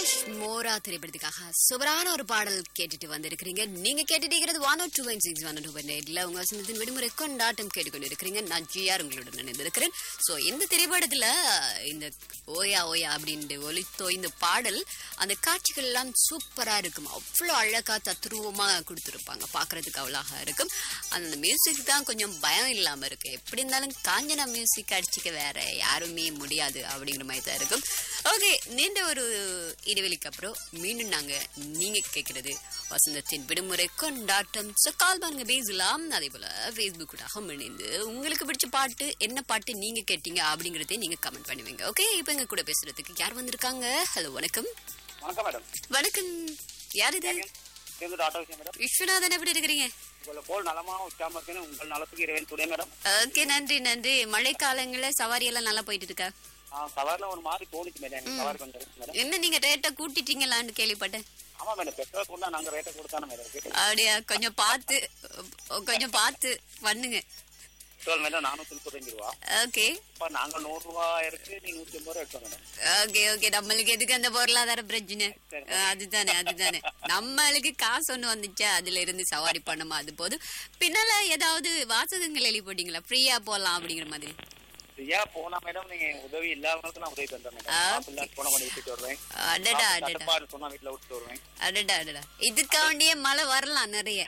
மோரா திரைப்படத்துக்காக சூப்பரான ஒரு பாடல் கேட்டுட்டு வந்திருக்கிறீங்க நீங்க கேட்டுட்டு இருக்கிறது one O two one six one two one எயிட்ல உங்க வசனத்தின் விடுமுறை கொண்டாட்டம் கேட்டுக்கொண்டு இருக்கிறீங்க நான் ஜிஆர் உங்களுடன் இணைந்திருக்கிறேன் சோ இந்த திரைப்படத்துல இந்த ஓயா ஓயா அப்படின்ட்டு ஒலித்தோ இந்த பாடல் அந்த காட்சிகள் எல்லாம் சூப்பரா இருக்கும் அவ்வளோ அழகா தத்ரூபமா கொடுத்துருப்பாங்க பாக்குறதுக்கு அவ்வளோ இருக்கும் அந்த மியூசிக் தான் கொஞ்சம் பயம் இல்லாம இருக்கு எப்படி இருந்தாலும் காஞ்சனா மியூசிக் அடிச்சுக்க வேற யாருமே முடியாது அப்படிங்கிற மாதிரி தான் இருக்கும் ஓகே நீண்ட ஒரு இடைவெளிக்கு அப்புறம் மீண்டும் நாங்க நீங்க கேட்கறது வசந்தத்தின் விடுமுறை கொண்டாட்டம் ஸோ கால் பண்ணுங்க பேசலாம் அதே போல ஃபேஸ்புக் கூட இணைந்து உங்களுக்கு பிடிச்ச பாட்டு என்ன பாட்டு நீங்க கேட்டீங்க அப்படிங்கறதையும் நீங்க கமெண்ட் பண்ணுவீங்க ஓகே இப்போ எங்க கூட பேசுறதுக்கு யார் வந்திருக்காங்க ஹலோ வணக்கம் வணக்கம் மேடம் வணக்கம் யார் இது சேர்ந்து ஆட்டோ விஷயம் மேடம் விஸ்வநாதன் எப்படி இருக்கிறீங்க உங்களை போல் நலமா உச்சாம இருக்கேன்னு உங்கள் நலத்துக்கு இறைவன் துணை மேடம் ஓகே நன்றி நன்றி மழை காலங்கள்ல சவாரி எல்லாம் நல்லா போயிட்டு இருக்கா ஆ, சவாரில ஒரு மாதிரி தோணுச்சு மேடம் எனக்கு சவாரி கொஞ்சம் இருக்கு மேடம் என்ன நீங்க ரேட்டை கூட்டிட்டீங்களான்னு கேள்விப்பட்டேன் ஆமா மேடம் பெட்ரோல் கூட நாங்க ரேட்டை கொடுத்தானே மேடம் இருக்கு. அப்படியா கொஞ்சம் பார்த்து கொஞ்சம் பார்த்து பண்ணுங்க பெட்ரோல் மேடம் நானூத்தி முப்பத்தஞ்சு ரூபா ஓகே இப்ப நாங்க நூறு ரூபா இருக்கு நீ நூத்தி ஐம்பது ரூபா எடுத்தோம் மேடம் ஓகே ஓகே நம்மளுக்கு எதுக்கு அந்த பொருளாதார பிரச்சனை அஹ், அதுதானே அதுதானே நம்மளுக்கு காசு ஒண்ணு வந்துச்சா அதுல இருந்து சவாரி பண்ணுமா அது போதும் பின்னால ஏதாவது வாசகங்கள் எழுதி போட்டீங்களா ஃப்ரீயா போலாம் அப்படிங்கிற மாதிரி ஃப்ரீயா போனா மேடம் நீங்க உதவி இல்லாதவங்களுக்கு நான் உதவி தந்தேன் மேடம் ஆ. சாப்பிடல போன கொண்டு விட்டுட்டு வருவேன் அடடா அடடா தட்டுப்பாடு சொன்னா வீட்டுல விட்டுட்டு வருவேன் அடடா அடடா இதுக்காண்டியே மழை வரலாம் நிறைய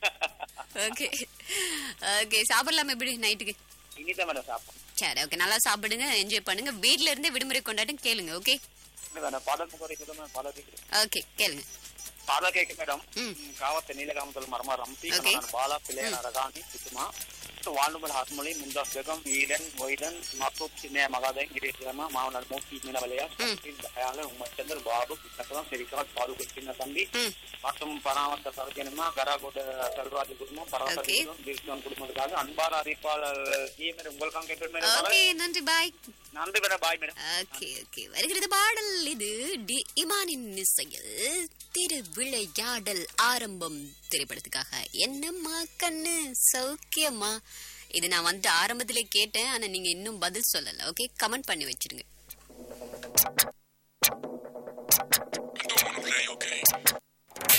ஓகே ஓகே சாப்பிடலாமா எப்படி நைட்டுக்கு இனிதான் மேடம் சாப்பிடும் சரி ஓகே நல்லா சாப்பிடுங்க என்ஜாய் பண்ணுங்க வீட்ல இருந்தே விடுமுறை கொண்டாட்டம் கேளுங்க ஓகே மேடம் பாடல் முகரை சொல்லுங்க பாடல் கேட்குது ஓகே கேளுங்க பாடல் கேட்க மேடம் ம். காவத்த நீலகாமத்தல் மர்மா ரம்பி Okay. கணவன் பாலா பிள்ளையன் அரகாணி சுத்துமா வாழ்முல் ஹாஸ்மொழி முந்தாஸ் பேகம் ஈடன் ஒய்டன் மசூப் சின்ன மகாதன் கிரேசிரமா மாவனர் மூக்கி மீனவலையா தயால உமச்சந்தர் பாபு கிருஷ்ணகரம் சிரிகாத் பாலுக்கு சின்ன தம்பி ம் மற்றும் பராமர்த்த சரஜனமா கராகோட சர்வாதி குடும்பம் Okay. பராமர்த்த தீர்த்தம் குடும்பத்துக்காக அன்பான அறிவிப்பாளர் ஈ மேடம் உங்களுக்காக கேட்பேன் மேடம் ஓகே நன்றி பாய் நன்றி madam bye madam okay okay வருகிறது பாடல் இது டி இமானின் இசையில் திருவிளையாடல் ஆரம்பம் திரைப்படத்துக்காக என்னம்மா கண்ணு சௌக்கியமா இது நான் வந்து ஆரம்பத்திலே கேட்டேன் ஆனா நீங்க இன்னும் பதில் சொல்லல ஓகே கமெண்ட் பண்ணி வச்சிருங்க Okay, okay.